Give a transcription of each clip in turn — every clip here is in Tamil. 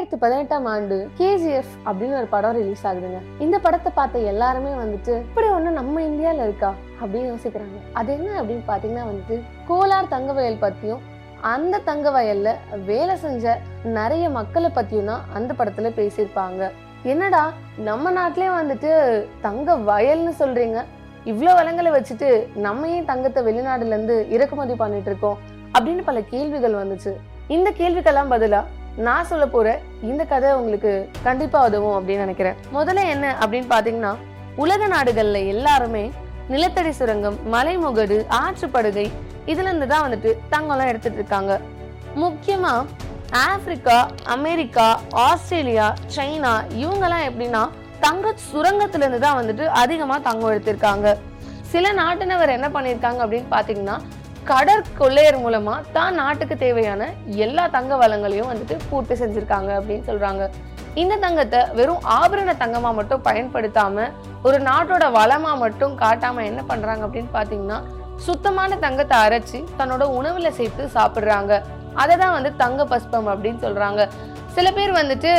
ரெண்டாயிரத்தி பதினெட்டாம் ஆண்டு கேஜிஎஃப் அப்படின்னு ஒரு படம் ரிலீஸ் ஆகுதுங்க இந்த படத்தை பார்த்த எல்லாருமே வந்துட்டு இப்படி ஒண்ணு நம்ம இந்தியால இருக்கா அப்படின்னு யோசிக்கிறாங்க அது என்ன அப்படின்னு பாத்தீங்கன்னா வந்துட்டு கோலார் தங்க வயல் பத்தியும் அந்த தங்க வயல்ல வேலை செஞ்ச நிறைய மக்களை பத்தியும் தான் அந்த படத்துல பேசியிருப்பாங்க என்னடா நம்ம நாட்டிலே வந்துட்டு தங்க வயல்னு சொல்றீங்க இவ்வளோ வளங்களை வச்சுட்டு நம்ம ஏன் தங்கத்தை வெளிநாடுல இருந்து இறக்குமதி பண்ணிட்டு இருக்கோம் அப்படின்னு பல கேள்விகள் வந்துச்சு இந்த கேள்விக்கெல்லாம் பதிலா நான் சொல்ல போற இந்த கதை உங்களுக்கு கண்டிப்பா உதவும் அப்படின்னு நினைக்கிறேன் முதல்ல என்ன அப்படின்னு பாத்தீங்கன்னா உலக நாடுகள்ல எல்லாருமே நிலத்தடி சுரங்கம் மலைமுகடு ஆற்றுப்படுகை இதுல இருந்து தான் வந்துட்டு தங்கம்லாம் எடுத்துட்டு இருக்காங்க முக்கியமா ஆப்பிரிக்கா அமெரிக்கா ஆஸ்திரேலியா சைனா இவங்கெல்லாம் எப்படின்னா தங்க சுரங்கத்துல இருந்து தான் வந்துட்டு அதிகமா தங்கம் எடுத்திருக்காங்க சில நாட்டினவர் என்ன பண்ணியிருக்காங்க அப்படின்னு பாத்தீங்கன்னா கடற்கொள்ளையர் மூலமா தான் நாட்டுக்கு தேவையான எல்லா தங்க வளங்களையும் வந்துட்டு பூர்த்தி செஞ்சிருக்காங்க அப்படின்னு சொல்றாங்க இந்த தங்கத்தை வெறும் ஆபரண தங்கமா மட்டும் பயன்படுத்தாம ஒரு நாட்டோட வளமா மட்டும் காட்டாம என்ன பண்றாங்க அப்படின்னு பாத்தீங்கன்னா சுத்தமான தங்கத்தை அரைச்சி தன்னோட உணவுல சேர்த்து சாப்பிடுறாங்க அதை தான் வந்து தங்க பஸ்பம் அப்படின்னு சொல்றாங்க சில பேர் வந்துட்டு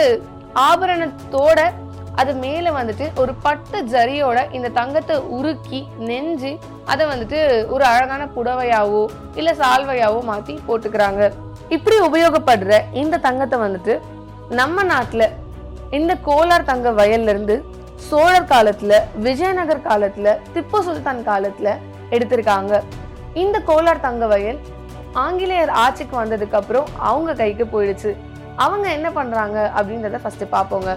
ஆபரணத்தோட அது மேல வந்துட்டு ஒரு பட்டு ஜரியோட இந்த தங்கத்தை உருக்கி நெஞ்சு அதை வந்துட்டு ஒரு அழகான புடவையாவோ இல்ல சால்வையாவோ மாத்தி போட்டுக்கிறாங்க இப்படி உபயோகப்படுற இந்த தங்கத்தை வந்துட்டு நம்ம நாட்டுல இந்த கோலார் தங்க வயல்ல இருந்து சோழர் காலத்துல விஜயநகர் காலத்துல திப்பு சுல்தான் காலத்துல எடுத்திருக்காங்க இந்த கோலார் தங்க வயல் ஆங்கிலேயர் ஆட்சிக்கு வந்ததுக்கு அப்புறம் அவங்க கைக்கு போயிடுச்சு அவங்க என்ன பண்றாங்க அப்படின்றத ஃபர்ஸ்ட் பார்ப்போங்க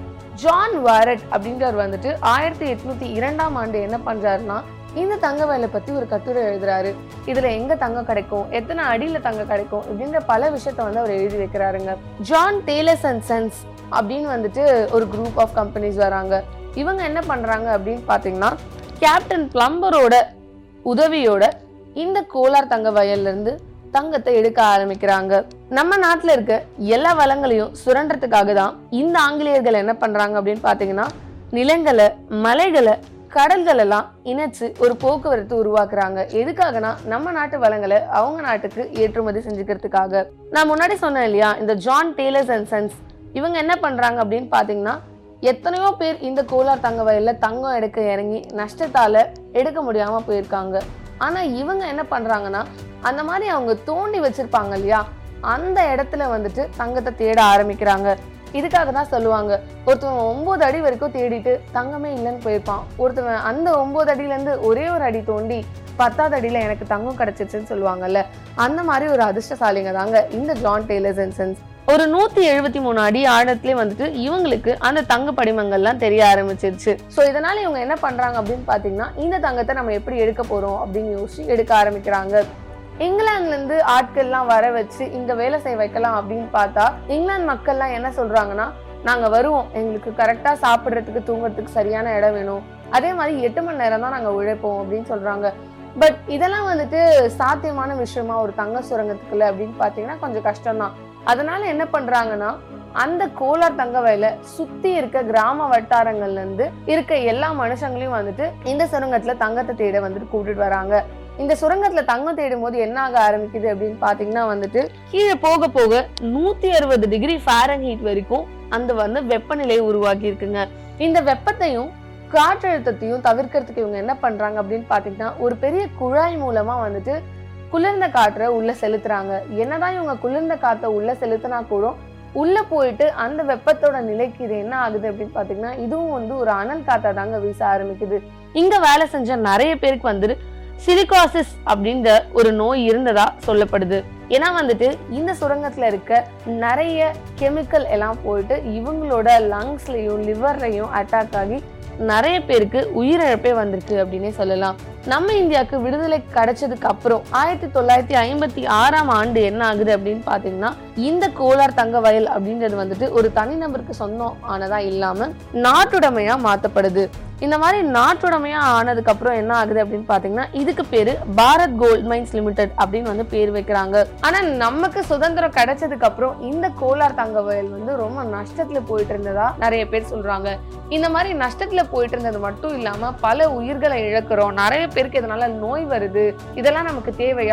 ஜான் வாரட் அப்படின்றவர் வந்துட்டு ஆயிரத்தி எட்நூத்தி இரண்டாம் ஆண்டு என்ன பண்றாருன்னா இந்த தங்க வயலை பத்தி ஒரு கட்டுரை எழுதுறாரு இதுல எங்க தங்கம் கிடைக்கும் எத்தனை அடியில தங்கம் கிடைக்கும் இப்படின்ற பல விஷயத்த வந்து அவர் எழுதி வைக்கிறாருங்க ஜான் டேலர்ஸ் அண்ட் சன்ஸ் அப்படின்னு வந்துட்டு ஒரு குரூப் ஆஃப் கம்பெனிஸ் வராங்க இவங்க என்ன பண்றாங்க அப்படின்னு பாத்தீங்கன்னா கேப்டன் பிளம்பரோட உதவியோட இந்த கோலார் தங்க வயல்ல இருந்து தங்கத்தை எடுக்க ஆரம்பிக்கிறாங்க நம்ம நாட்டுல இருக்க எல்லா வளங்களையும் சுரண்டறதுக்காக தான் இந்த ஆங்கிலேயர்கள் என்ன பண்றாங்க அப்படின்னு பாத்தீங்கன்னா நிலங்களை மலைகளை கடல்கள் எல்லாம் இணைச்சு ஒரு போக்குவரத்து உருவாக்குறாங்க எதுக்காகனா நம்ம நாட்டு வளங்களை அவங்க நாட்டுக்கு ஏற்றுமதி செஞ்சுக்கிறதுக்காக நான் முன்னாடி சொன்னேன் இல்லையா இந்த ஜான் டேலர்ஸ் அண்ட் சன்ஸ் இவங்க என்ன பண்றாங்க அப்படின்னு பாத்தீங்கன்னா எத்தனையோ பேர் இந்த கோலார் தங்க வயல்ல தங்கம் எடுக்க இறங்கி நஷ்டத்தால எடுக்க முடியாம போயிருக்காங்க ஆனா இவங்க என்ன பண்றாங்கன்னா அந்த மாதிரி அவங்க தோண்டி வச்சிருப்பாங்க இல்லையா அந்த இடத்துல வந்துட்டு தங்கத்தை தேட ஆரம்பிக்கிறாங்க இதுக்காக தான் சொல்லுவாங்க ஒருத்தவன் ஒன்பது அடி வரைக்கும் தேடிட்டு தங்கமே இல்லைன்னு போயிருப்பான் ஒருத்தவன் அந்த ஒன்பது அடியில இருந்து ஒரே ஒரு அடி தோண்டி பத்தாவது அடியில எனக்கு தங்கம் கிடைச்சிருச்சுன்னு சொல்லுவாங்கல்ல அந்த மாதிரி ஒரு அதிர்ஷ்டசாலிங்க தாங்க இந்த ஜான் டெய்லர்ஸ் அண்ட் சன்ஸ் ஒரு நூத்தி எழுபத்தி மூணு அடி ஆழத்திலே வந்துட்டு இவங்களுக்கு அந்த தங்க படிமங்கள்லாம் தெரிய ஆரம்பிச்சிருச்சு ஸோ இதனால இவங்க என்ன பண்றாங்க அப்படின்னு பாத்தீங்கன்னா இந்த தங்கத்தை நம்ம எப்படி எடுக்க போறோம் அப்படின்னு யோசிச்சு எடுக்க ஆரம்பிக்கிறாங்க இங்கிலாந்துல இருந்து ஆட்கள்லாம் வர வச்சு இங்க வேலை செய்ய வைக்கலாம் அப்படின்னு பார்த்தா இங்கிலாந்து மக்கள்லாம் என்ன சொல்றாங்கன்னா நாங்க வருவோம் எங்களுக்கு கரெக்டா சாப்பிடுறதுக்கு தூங்குறதுக்கு சரியான இடம் வேணும் அதே மாதிரி எட்டு மணி நேரம் தான் நாங்க உழைப்போம் அப்படின்னு சொல்றாங்க பட் இதெல்லாம் வந்துட்டு சாத்தியமான விஷயமா ஒரு தங்க சுரங்கத்துக்குள்ள அப்படின்னு பாத்தீங்கன்னா கொஞ்சம் கஷ்டம்தான் அதனால என்ன பண்றாங்கன்னா அந்த கோலார் தங்க வயல சுத்தி இருக்க கிராம வட்டாரங்கள்ல இருந்து இருக்க எல்லா மனுஷங்களையும் வந்துட்டு இந்த சுரங்கத்துல தங்கத்தை தேட வந்துட்டு கூட்டிட்டு வராங்க இந்த சுரங்கத்துல தங்கம் தேடும் போது என்ன ஆக ஆரம்பிக்குது அப்படின்னு பாத்தீங்கன்னா வந்துட்டு கீழே போக போக நூத்தி அறுபது டிகிரி ஃபாரன் ஹீட் வரைக்கும் அந்த வந்து வெப்பநிலையை உருவாக்கி இருக்குங்க இந்த வெப்பத்தையும் காற்றழுத்தத்தையும் தவிர்க்கிறதுக்கு இவங்க என்ன பண்றாங்க அப்படின்னு பாத்தீங்கன்னா ஒரு பெரிய குழாய் மூலமா வந்துட்டு குளிர்ந்த காற்றை உள்ள செலுத்துறாங்க என்னதான் இவங்க குளிர்ந்த காற்றை உள்ள செலுத்தினா கூட உள்ள போயிட்டு அந்த வெப்பத்தோட நிலைக்கு இது என்ன ஆகுது அப்படின்னு பாத்தீங்கன்னா இதுவும் வந்து ஒரு அனல் காத்தா தாங்க வீச ஆரம்பிக்குது இங்க வேலை செஞ்ச நிறைய பேருக்கு வந்துட்டு சிலிகாசிஸ் அப்படின்ற ஒரு நோய் இருந்ததா சொல்லப்படுது ஏன்னா வந்துட்டு இந்த சுரங்கத்துல இருக்க நிறைய கெமிக்கல் எல்லாம் போயிட்டு இவங்களோட லங்ஸ்லயும் லிவர்லையும் அட்டாக் ஆகி நிறைய பேருக்கு உயிரிழப்பே வந்திருக்கு அப்படின்னே சொல்லலாம் நம்ம இந்தியாவுக்கு விடுதலை கிடைச்சதுக்கு அப்புறம் ஆயிரத்தி தொள்ளாயிரத்தி ஐம்பத்தி ஆறாம் ஆண்டு என்ன ஆகுது அப்படின்னு பாத்தீங்கன்னா இந்த கோலார் தங்க வயல் அப்படின்றது வந்துட்டு ஒரு தனிநபருக்கு சொந்தம் ஆனதா இல்லாம நாட்டுடைமையா மாத்தப்படுது இந்த மாதிரி நாட்டுடைமையா ஆனதுக்கு அப்புறம் என்ன ஆகுது அப்படின்னு பாத்தீங்கன்னா இதுக்கு பேரு பாரத் கோல்ட் மைன்ஸ் லிமிடெட் அப்படின்னு வந்து பேர் வைக்கிறாங்க ஆனா நமக்கு சுதந்திரம் கிடைச்சதுக்கு அப்புறம் இந்த கோலார் தங்க வயல் வந்து ரொம்ப நஷ்டத்துல போயிட்டு இருந்ததா நிறைய பேர் சொல்றாங்க இந்த மாதிரி நஷ்டத்துல போயிட்டு இருந்தது மட்டும் இல்லாம பல உயிர்களை இழக்கிறோம் நிறைய பேருக்கு இதனால நோய் வருது இதெல்லாம் நமக்கு தேவையா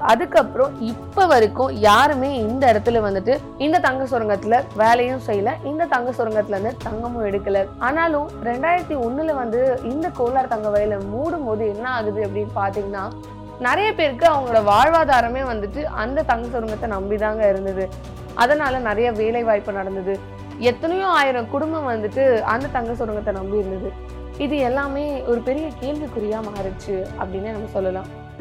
அதுக்கப்புறம் இப்ப வரைக்கும் யாருமே இந்த இடத்துல வந்துட்டு இந்த தங்க சுரங்கத்துல வேலையும் செய்யல இந்த தங்க சுரங்கத்துல இருந்து தங்கமும் எடுக்கல ஆனாலும் ரெண்டாயிரத்தி ஒண்ணுல வந்து இந்த கோலார் தங்க வயலை மூடும் போது என்ன ஆகுது அப்படின்னு பாத்தீங்கன்னா நிறைய பேருக்கு அவங்களோட வாழ்வாதாரமே வந்துட்டு அந்த தங்க சுரங்கத்தை நம்பிதாங்க இருந்தது அதனால நிறைய வேலை வாய்ப்பு நடந்தது எத்தனையோ ஆயிரம் குடும்பம் வந்துட்டு அந்த தங்க சுரங்கத்தை நம்பி இருந்தது இது எல்லாமே ஒரு பெரிய கேள்விக்குறியா மாறுச்சு அப்படின்னு நம்ம சொல்லலாம்